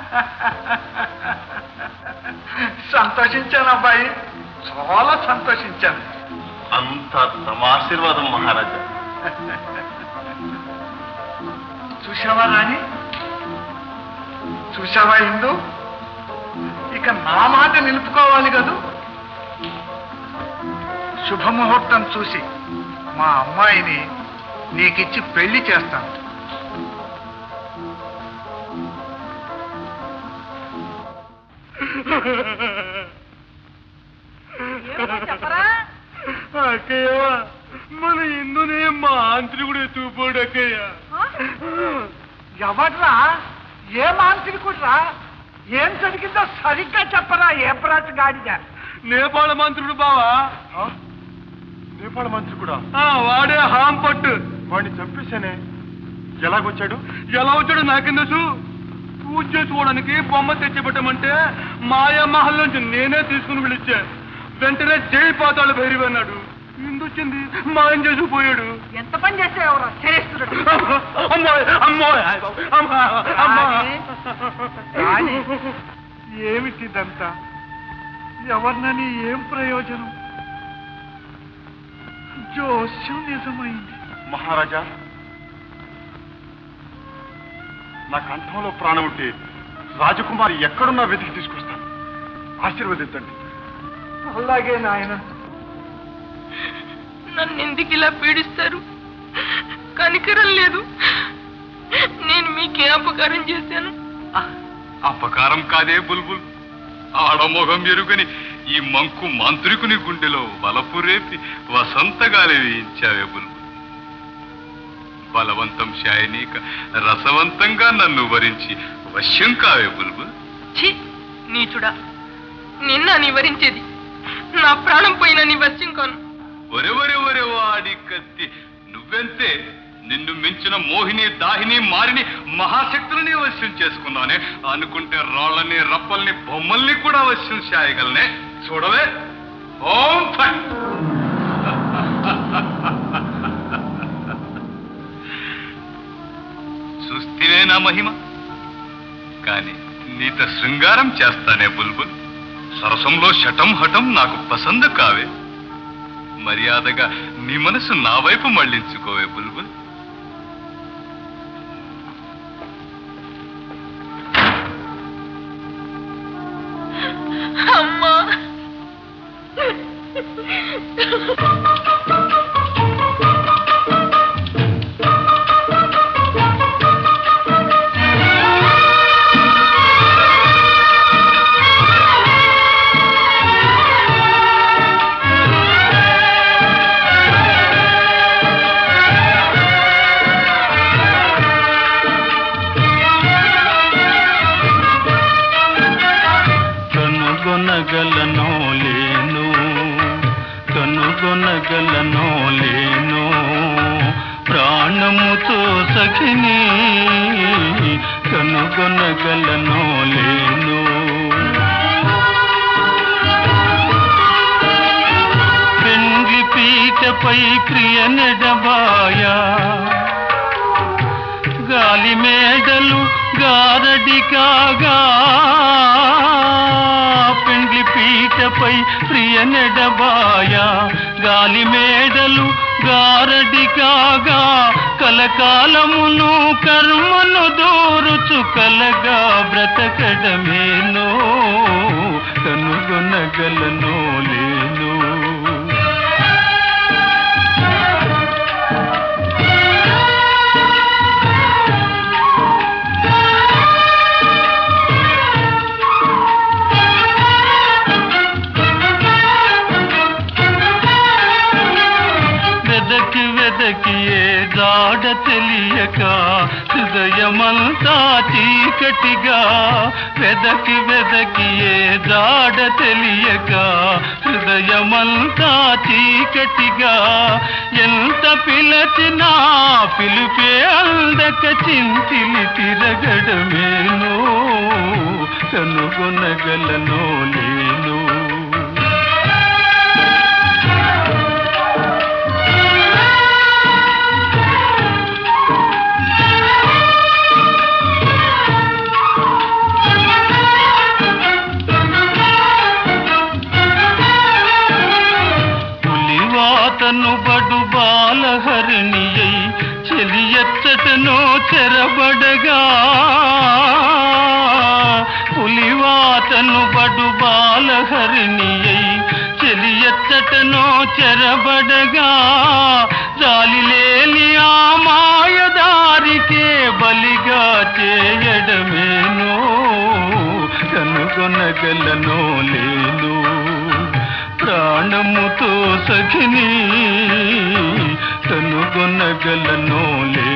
సంతోషించాను అబ్బాయి చాలా సంతోషించాను అంతా తమ ఆశీర్వాదం మహారాజా చూసావా రాణి చూసావా ఇందు ఇక నా మాట నిలుపుకోవాలి కదూ శుభముహూర్తం చూసి మా అమ్మాయిని నీకిచ్చి పెళ్లి చేస్తాను చెప్పరా అక్కయ్య మన ఇందునే మా ఆంత్రికుడు ఎత్తుకుపోడు అక్కయ్య ఎవడ్రా ఏ మాంత్రికుడ్రా ఏం జరిగిందో సరిగ్గా చెప్పరా ఏ ప్రాచ గాడిద నేపాళ మంత్రుడు బావా నేపాళ మంత్రి కూడా ఆ, వాడే హాం పట్టు వాడిని చంపేశానే ఎలాగొచ్చాడు ఎలా వచ్చాడు నాకేం తెలుసు పూజ చేసుకోవడానికి బొమ్మ తెచ్చిపెట్టమంటే మాయా మహల్ నుంచి నేనే తీసుకుని పిలిచా వెంటనే జై పాతాళ భైరవి అన్నాడు ఇందొచ్చింది మాయం చేసుకుపోయాడు ఎంత పని చేసావు చరిస్తుడు అమ్మోయ్ అమ్మోయ్ అమ్మా అమ్మా రాణి, ఏమిటిదంతా ఎవరినని ఏం ప్రయోజనం జోస్యం నిజమైంది మహారాజా నా కంఠంలో ప్రాణం ఉంటే రాజకుమారి ఎక్కడున్నా వెతికి తీసుకొస్తాను ఆశీర్వదించండి అలాగే నాయన నన్ను ఎందుకు ఇలా పీడిస్తారు కనికరం లేదు నేను మీకే అపకారం చేశాను అపకారం కాదే బుల్బుల్ ఆడమోగం ఎరుగని ఈ మంకు మాంత్రికుని గుండెలో వలపు రేపి వసంతగాలి వేయించావే బుల్బుల్ బలవంతం శాయనీక రసవంతంగా నన్ను వరించి వశ్యం కావే బుల్బుల్ ఛీ నీచుడా నిన్న నివరించేది నా ప్రాణం పోయిన నీ వశ్యం కాను ఒరే ఒరే ఒరే వాడి కత్తి నువ్వెంతే నిన్ను మించిన మోహిని దాహిని మారిని మహాశక్తులని వశ్యం చేసుకున్నానే అనుకుంటే రాళ్ళని రప్పల్ని బొమ్మల్ని కూడా వశ్యం చేయగలనే చూడవే ఓం ఫట్ చూస్తేనే నా మహిమ కాని నీత శృంగారం చేస్తానే బుల్బుల్ సరసంలో శటం హఠం నాకు పసందు కావే మర్యాదగా నీ మనసు నా వైపు మళ్ళించుకోవే బుల్బుల్ అమ్మా కనుగొనగలనో లేను కనుగొనగలనో లేను ప్రాణముతో సఖిని కనుగొనగలనో లేను పెండ్లి పీటపై ప్రియ నెడబాయా గాలి మేడలు గారడి కాగా పెండ్లి పీటపై ప్రియ నెడబాయ గాలి మేడలు గారడి కాగా కలకాలమును కర్మను దూరుచు కలగా బ్రతకడమేనో కనుగొనగలనో లేను వెదకి వెదకి ఏ జాడ తెలియక హృదయమంతా చీకటిగా వెదకి వెదకి ఏ జాడ తెలియక హృదయమంతా చీకటిగా ఎంత పిలచినా పిలిపే అందక చింతిలి తిరగడమేనో కనుగొనగలనో లేను ఎచ్చటనో చెరబడగా పులివాతను బడు బాలహరిణి అయి చెలి ఎచ్చటనో చెరబడగా జాలి లేని ఆ మాయదారికే బలిగా చేయడమేనో కనుగొనగలనో లేను ప్రాణముతో సఖిని కనుగొనగలనో లే